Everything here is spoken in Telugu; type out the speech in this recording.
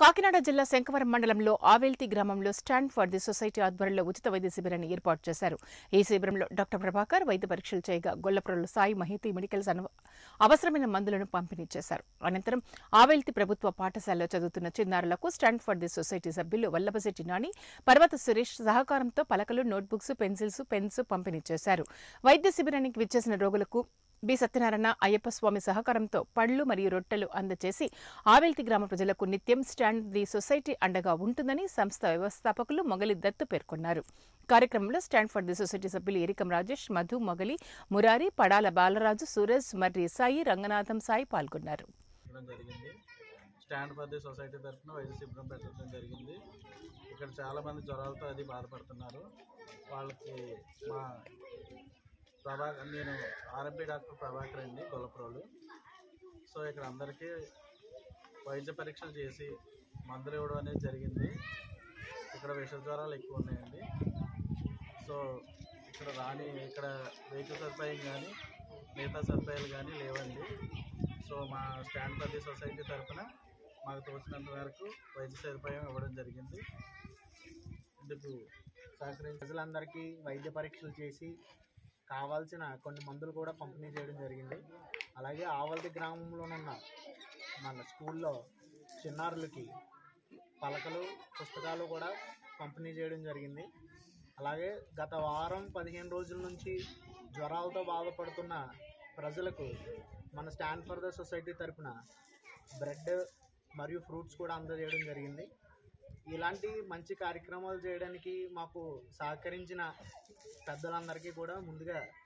కాకినాడ జిల్లా శంకవరం మండలంలో ఆవేల్తి గ్రామంలో స్టాండ్ ఫర్ ది సొసైటీ ఆధ్వర్యంలో ఉచిత వైద్య శిబిరాన్ని ఏర్పాటు చేశారు ఈ శిబిరంలో డాక్టర్ ప్రభాకర్ వైద్య పరీక్షలు చేయగా గొల్లప్రోలు సాయి మహితి మెడికల్స్ అను అవసరమైన మందులను పంపిణీ చేశారు అనంతరం ఆవేల్తి ప్రభుత్వ పాఠశాలలో చదువుతున్న చిన్నారులకు స్టాండ్ ఫర్ ది సొసైటీ సభ్యులు వల్లభశెట్టి నాని పర్వత సురేష్ సహకారంతో పలకలు నోట్బుక్స్ పెన్సిల్స్ పెన్స్ పంపిణీ చేశారు వైద్య శిబిరానికి విచ్చేసిన రోగులకు బి సత్యనారాయణ అయ్యప్ప స్వామి సహకారంతో పళ్లు మరియు రొట్టెలు అందజేసి ఆవెల్తి గ్రామ ప్రజలకు నిత్యం స్టాండ్ ది సొసైటీ అండగా ఉంటుందని సంస్థ వ్యవస్థాపకులు మొగలి దత్తు పేర్కొన్నారు కార్యక్రమంలో స్టాండ్ ఫర్ ది సొసైటీ సభ్యులు ఎరికం రాజేష్ మధు మొగలి మురారి పడాల బాలరాజు సూరజ్ మర్రి సాయి రంగనాథం సాయి పాల్గొన్నారు పెట్టడం జరిగింది స్టాండ్ ఫర్ ది సొసైటీ తరఫున వైద్య శిబిరం పెట్టడం జరిగింది ఇక్కడ చాలామంది జ్వరాలతో అది బాధపడుతున్నారు వాళ్ళకి మా ప్రభా నేను ఆర్ఎంపీ డాక్టర్ ప్రభాకర్ అండి గొల్లప్రోలు సో ఇక్కడ అందరికీ వైద్య పరీక్షలు చేసి మందులు ఇవ్వడం అనేది జరిగింది ఇక్కడ విష జ్వరాలు ఎక్కువ ఉన్నాయండి సో ఇక్కడ రాని ఇక్కడ వెహికల్ సదుపాయం కానీ మిగతా సదుపాయాలు కానీ లేవండి సో మా స్టాండ్ పల్లి సొసైటీ తరఫున మాకు తోచినంత వరకు వైద్య సదుపాయం ఇవ్వడం జరిగింది ఇందుకు సహకరించి ప్రజలందరికీ వైద్య పరీక్షలు చేసి కావాల్సిన కొన్ని మందులు కూడా పంపిణీ చేయడం జరిగింది అలాగే ఆవల్ది గ్రామంలోనున్న మన స్కూల్లో చిన్నారులకి పలకలు పుస్తకాలు కూడా పంపిణీ చేయడం జరిగింది అలాగే గత వారం పదిహేను రోజుల నుంచి జ్వరాలతో బాధపడుతున్న ప్రజలకు మన స్టాండ్ ఫర్ ద సొసైటీ తరపున బ్రెడ్ మరియు ఫ్రూట్స్ కూడా అందజేయడం జరిగింది ఇలాంటి మంచి కార్యక్రమాలు చేయడానికి మాకు సహకరించిన పెద్దలందరికీ కూడా ముందుగా